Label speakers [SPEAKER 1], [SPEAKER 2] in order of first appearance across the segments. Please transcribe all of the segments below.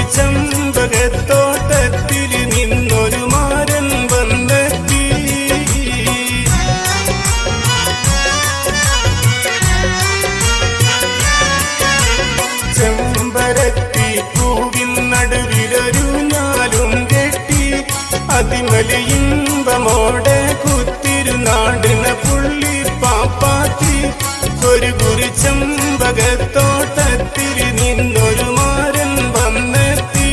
[SPEAKER 1] ചെമ്പകത്തോട്ടത്തിൽ നിന്നൊരു മാരൻ വന്നെത്തി ചെമ്പരത്തി പൂവിൻ നടുവിലൊരു ഞാലും കെട്ടി അതിമലയിമ്പമോടെ കുത്തിരുനാടിന പുള്ളി പാപ്പാത്തി ഒരു കുറി ചെമ്പകത്തോട്ടത്തിൽ നിന്നൊരു മാരൻ വന്നെത്തി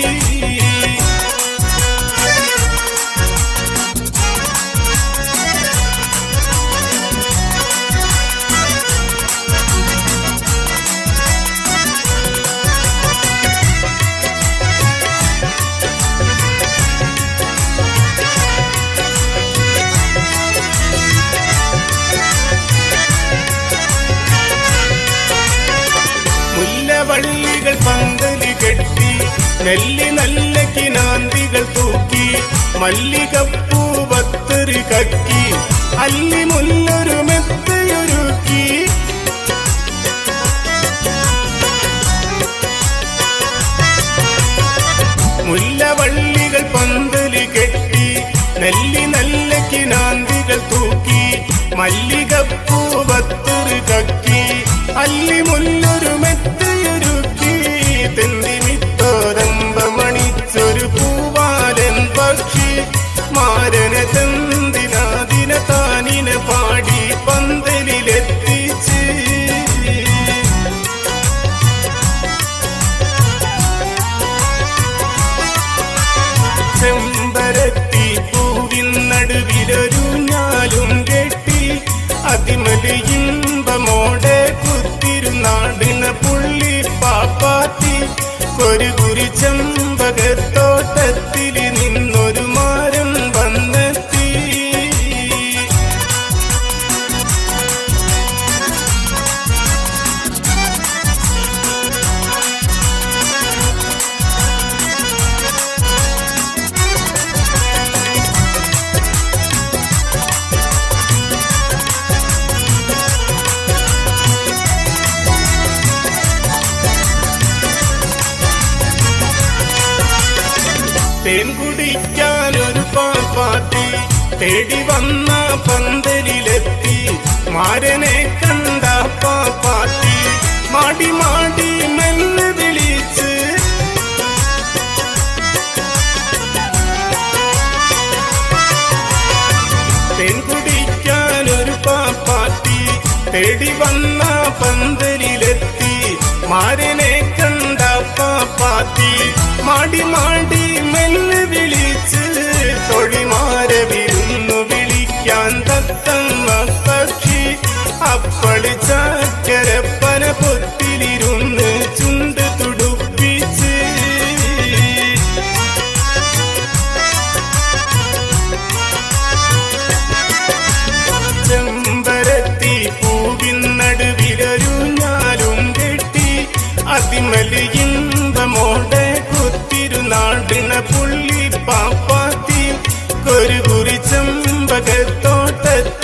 [SPEAKER 1] മുല്ലവള്ളികൾ പന്തലി കെട്ടി നെല്ലി നല്ല കിനാന്തികൾ തൂക്കി മല്ലികപ്പൂ പത്തറി കക്കി അല്ലി മുല്ലൊരു മെത്തയൊരുക്കി മുല്ലവള്ളികൾ പന്തലി കെട്ടി നെല്ലി നല്ല കിനാന്തികൾ തൂക്കി മല്ലികപ്പൂ പത്തറി കക്കി അല്ലി മുല്ലൊരു മെത്തയൊരുക്കി തെന്തിമിത്തോരമ്പമണിച്ചൊരു പൂവാലൻ പക്ഷി മാരന തെന്തിനാദിന താനിന പാടി പന്തലിലെത്തിച്ച് ചെമ്പരത്തി പൂവിൻ നടുവിലൊരു ഞാലും കെട്ടി അതിമലയിമ്പമോടെ കുത്തിരുനാടിന പുള്ളി പാപ്പാത്തി ഒരു കുരി ചെമ്പകത്തോട്ടത്തിൽ നിന്നൊരു മാരം വന്നെത്തി തേൻ കുടിക്കാനൊരു പാപ്പാത്തി തേടി വന്ന പന്തലിലെത്തി മാരനെ കണ്ട പാപ്പാത്തി മാടി മാടി മെല്ലെ വിളിച്ച് തേൻ കുടിക്കാനൊരു പാപ്പാത്തി തേടി വന്ന പന്തലിലെത്തി മാരനെ കണ്ട പാപ്പാത്തി മാടി മാടി മെല്ലെ വിളിച്ച് തൊഴിമാര വിരുന്നു വിളിക്കാൻ തത്തമ്മ പക്ഷി അപ്പളി ചാക്കരപ്പന പൊത്തിലിരുന്ന് ചുണ്ട് തുടുപ്പിച്ച് ചെമ്പരത്തി പൂവിൻ നടുവിലൊരു ഞാലും കെട്ടി അതിമലിയിമ്പമോടെ കുത്തിരുനാടിന പുള്ളി പാപ്പാത്തി ഒരു കുറി ചെമ്പകത്തോട്ടത്തിൽ